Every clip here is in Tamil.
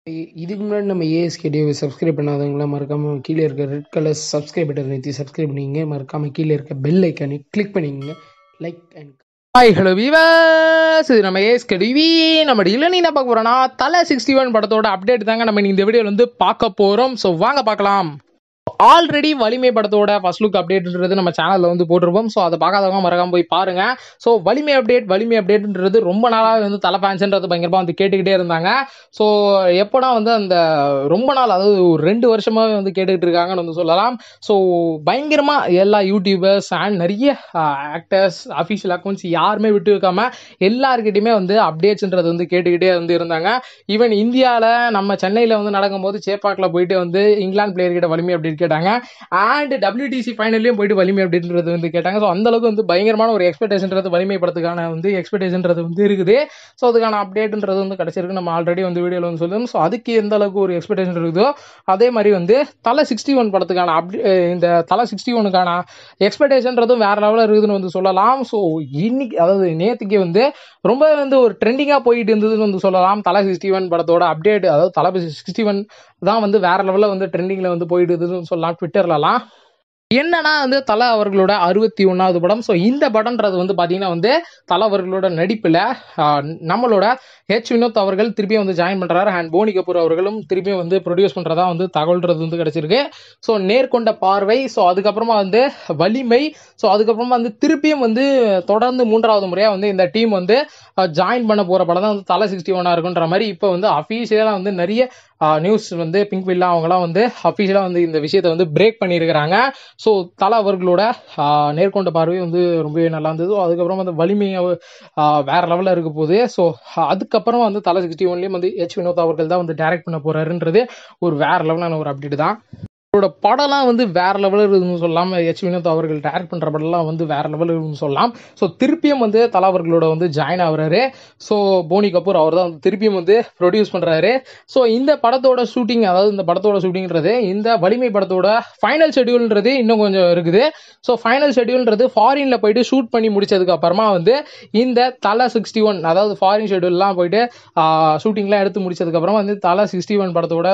இ- இதுக்கு முன்னாடி நம்ம ஏஎஸ்கே டிவி சப்ஸ்கிரைப் பண்ணாதவங்களாம் மறக்காம கீழே இருக்க ரெட் கலர் சப்ஸ்கிரைப் பட்டன் நிறுத்தி சப்ஸ்கிரைப் பண்ணிங்க மறக்காம கீழே இருக்க பெல் ஐக்கானை கிளிக் பண்ணிக்கங்க like and hi hello viewers இது நம்ம ஏஎஸ்கே டிவி நம்ம டீலில் நீ என்ன பார்க்க போகிறோன்னா தலை சிக்ஸ்டி ஒன் படத்தோட அப்டேட் தாங்க நம்ம இந்த வீடியோவில் வந்து பார்க்க போகிறோம் ஸோ வாங்க பார்க்கலாம் ஆல்ரெடி வலிமை படத்தோட ஃபர்ஸ்ட் லுக் அப்டேட்ன்றது நம்ம சேனலில் வந்து போட்டிருப்போம் ஸோ அதை பார்க்காதவங்க மறக்காம போய் பாருங்க ஸோ வலிமை அப்டேட் வலிமை அப்டேட்ன்றது ரொம்ப நாளாக வந்து தலை ஃபேன்ஸ்ன்றது பயங்கரமாக வந்து கேட்டுக்கிட்டே இருந்தாங்க ஸோ எப்போனா வந்து அந்த ரொம்ப நாள் அதாவது ஒரு ரெண்டு வருஷமாகவே வந்து கேட்டுக்கிட்டு இருக்காங்கன்னு வந்து சொல்லலாம் ஸோ பயங்கரமாக எல்லா யூடியூபர்ஸ் அண்ட் நிறைய ஆக்டர்ஸ் அஃபிஷியல் அக்கௌண்ட்ஸ் யாருமே விட்டு வைக்காம எல்லாருக்கிட்டையுமே வந்து அப்டேட்ஸ்ன்றது வந்து கேட்டுக்கிட்டே வந்து இருந்தாங்க ஈவன் இந்தியாவில் நம்ம சென்னையில் வந்து நடக்கும்போது சேப்பாக்கில் போயிட்டு வந்து இங்கிலாந்து பிளேயர் கிட்ட வலிமை அப்டேட் கேட்டாங்க அண்ட் WTC ஃபைனல்லையும் போயிட்டு வலிமை அப்படின்றது வந்து கேட்டாங்க ஸோ அந்த அளவுக்கு வந்து பயங்கரமான ஒரு எக்ஸ்பெக்டேஷன்றது வலிமை படத்துக்கான வந்து எக்ஸ்பெக்டேஷன்றது வந்து இருக்குது ஸோ அதுக்கான அப்டேட்ன்றது வந்து கிடச்சிருக்கு நம்ம ஆல்ரெடி வந்து வீடியோவில் வந்து சொல்லுவோம் ஸோ அதுக்கு எந்த அளவுக்கு ஒரு எக்ஸ்பெக்டேஷன் இருக்குதோ அதே மாதிரி வந்து தலை சிக்ஸ்டி ஒன் படத்துக்கான அப்டே இந்த தலை சிக்ஸ்டி ஒனுக்கான எக்ஸ்பெக்டேஷன்றதும் வேற லெவலில் இருக்குதுன்னு வந்து சொல்லலாம் ஸோ இன்னைக்கு அதாவது நேற்றுக்கு வந்து ரொம்ப வந்து ஒரு ட்ரெண்டிங்காக போயிட்டு இருந்ததுன்னு வந்து சொல்லலாம் தலை சிக்ஸ்டி ஒன் படத்தோட அப்டேட் அதாவது தலை சிக்ஸ்டி ஒன் தான் வந்து வேற லெவலில் வந்து ட்ரெண்டிங்கில் வந்து போயிட்டு இருந்ததுன்னு சொல்லலாம் ட்விட்டர்லலாம் என்னன்னா வந்து தலை அவர்களோட அறுபத்தி ஒன்றாவது படம் ஸோ இந்த படம்ன்றது வந்து பார்த்தீங்கன்னா வந்து தலை அவர்களோட நடிப்பில் நம்மளோட ஹெச் வினோத் அவர்கள் திருப்பியும் வந்து ஜாயின் பண்ணுறாரு அண்ட் போனி கபூர் அவர்களும் திருப்பியும் வந்து ப்ரொடியூஸ் பண்ணுறதா வந்து தகவல்ன்றது வந்து கிடச்சிருக்கு ஸோ நேர்கொண்ட பார்வை ஸோ அதுக்கப்புறமா வந்து வலிமை ஸோ அதுக்கப்புறமா வந்து திருப்பியும் வந்து தொடர்ந்து மூன்றாவது முறையாக வந்து இந்த டீம் வந்து ஜாயின் பண்ண போகிற படம் தான் வந்து தலை சிக்ஸ்டி ஒன்னாக இருக்குன்ற மாதிரி இப்போ வந்து அஃபீஷியலாக வந்து நிறைய நியூஸ் வந்து பிங்க் வில்லா அவங்களாம் வந்து அஃபீஷியலாக வந்து இந்த விஷயத்தை வந்து பிரேக் பண்ணியிருக்கிறாங்க ஸோ தலை அவர்களோட ஆஹ், நேர்கொண்ட பார்வை வந்து ரொம்பவே நல்லா இருந்தது அதுக்கப்புறம் வந்து வலிமை ஆஹ், வேற லெவலில் இருக்க போகுது ஸோ அதுக்கப்புறம் வந்து தலை சிக்ஸ்டி ஒன்லேயும் வந்து ஹெச் வினோத் அவர்கள் தான் வந்து டைரக்ட் பண்ண போறாருன்றது ஒரு வேற லெவலான ஒரு அப்டேட் தான் அவரோட படம்லாம் வந்து வேற லெவலில் இருக்குதுன்னு சொல்லலாம் ஹெச் வினோத் அவர்கள் டைரக்ட் பண்ணுற படம்லாம் வந்து வேற லெவலில் இருக்குன்னு சொல்லலாம் ஸோ திருப்பியும் வந்து தலா அவர்களோட வந்து ஜாயின் ஆகுறாரு ஸோ போனி கபூர் அவர் தான் வந்து திருப்பியும் வந்து ப்ரொடியூஸ் பண்ணுறாரு ஸோ இந்த படத்தோட ஷூட்டிங் அதாவது இந்த படத்தோட ஷூட்டிங்கிறது இந்த வலிமை படத்தோட ஃபைனல் ஷெட்யூல்ன்றது இன்னும் கொஞ்சம் இருக்குது ஸோ ஃபைனல் ஷெட்யூல்ன்றது ஃபாரினில் போயிட்டு ஷூட் பண்ணி முடிச்சதுக்கு அப்புறமா வந்து இந்த தலை சிக்ஸ்டி ஒன் அதாவது ஃபாரின் ஷெட்யூல்லாம் போயிட்டு ஷூட்டிங்லாம் எடுத்து முடிச்சதுக்கப்புறமா வந்து தலை சிக்ஸ்டி ஒன் படத்தோட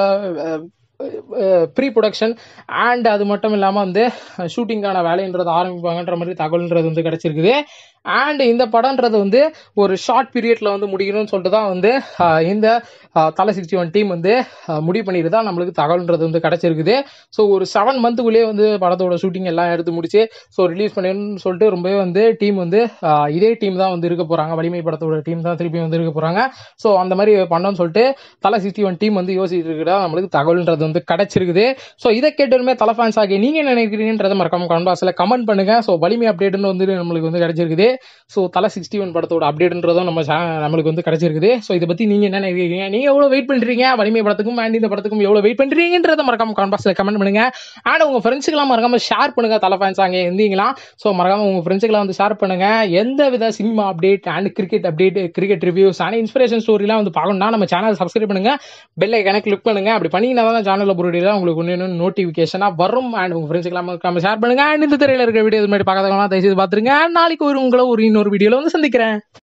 ப்ரீ ப்ரொடக்ஷன் அண்ட் அது மட்டும் இல்லாமல் வந்து ஷூட்டிங்கான வேலைன்றது ஆரம்பிப்பாங்கன்ற மாதிரி தகவல்ன்றது வந்து கிடச்சிருக்குது அண்ட் இந்த படம்ன்றது வந்து ஒரு ஷார்ட் பீரியட்ல வந்து முடிக்கணும்னு சொல்லிட்டு தான் வந்து ஆஹ், இந்த ஆஹ், தலை சிக்ஸ்டி ஒன் டீம் வந்து ஆஹ், முடிவு பண்ணிட்டு தான் நம்மளுக்கு தகவல்ன்றது வந்து கிடச்சிருக்குது ஸோ ஒரு செவன் மந்த்துக்குள்ளேயே வந்து படத்தோட ஷூட்டிங் எல்லாம் எடுத்து முடிச்சு ஸோ ரிலீஸ் பண்ணணும்னு சொல்லிட்டு ரொம்பவே வந்து டீம் வந்து ஆஹ், இதே டீம் தான் வந்து இருக்க போகிறாங்க வலிமை படத்தோட டீம் தான் திருப்பி வந்து இருக்க போகிறாங்க ஸோ அந்த மாதிரி பண்ணோம்னு சொல்லிட்டு தலை சிக்ஸ்டி ஒன் டீம் வந்து யோசிச்சுட்டு இருக்கிறதா நம்மளுக்கு தகவல்ன்றது வந்து கிடைச்சிருக்குது ஸோ இதை கேட்டதுமே தலை ஃபேன்ஸ் ஆகி நீங்கள் என்ன நினைக்கிறீங்கன்றதை மறக்காம கமெண்ட் பாக்ஸில் கமெண்ட் பண்ணுங்க ஸோ வலிமை அப்டேட்னு வந்து நம்மளுக்கு வந்து கிடைச்சிருக்குது ஸோ தலை சிக்ஸ்டி ஒன் படத்தோட அப்டேட்ன்றதும் நம்ம channel- நம்மளுக்கு வந்து கிடைச்சிருக்குது ஸோ இதை பற்றி நீங்கள் என்ன நினைக்கிறீங்க நீங்கள் எவ்வளோ வெயிட் பண்ணுறீங்க வலிமை படத்துக்கும் அண்ட் இந்த படத்துக்கும் எவ்வளோ வெயிட் பண்ணுறீங்கன்றதை மறக்காம கமெண்ட் பாக்ஸில் கமெண்ட் பண்ணுங்க அண்ட் உங்கள் ஃப்ரெண்ட்ஸுக்கெல்லாம் மறக்காம ஷேர் பண்ணுங்க தலை ஃபேன்ஸ் அங்கே இருந்தீங்களா ஸோ மறக்காம உங்கள் ஃப்ரெண்ட்ஸுக்கெல்லாம் வந்து ஷேர் பண்ணுங்க எந்த வித cinema update and cricket update cricket reviews and inspiration ஸ்டோரிலாம் வந்து பார்க்கணும்னா நம்ம சேனல் சப்ஸ்கிரைப் பண்ணுங்க பெல் ஐக்கான கிளிக் பண்ணுங்க அப்படி பண்ணீங்கன்னா தான் சேனலில் போடுறீங்க உங்களுக்கு ஒன்று நோட்டிஃபிகேஷனாக வரும் அண்ட் உங்கள் ஃப்ரெண்ட்ஸுக்கெல்லாம் மறக்காம ஷேர் பண்ணுங்க அண்ட் இந்த திரையில இருக்கிற வீடியோ இது மாதிரி பார்க்காதவங்களாம் தயவுசெய்து பார்த்துருங்க நாளைக்கு ஒரு உங்களை ஒரு இன்னொரு வீடியோவில் வந்து சந்திக்கிறேன்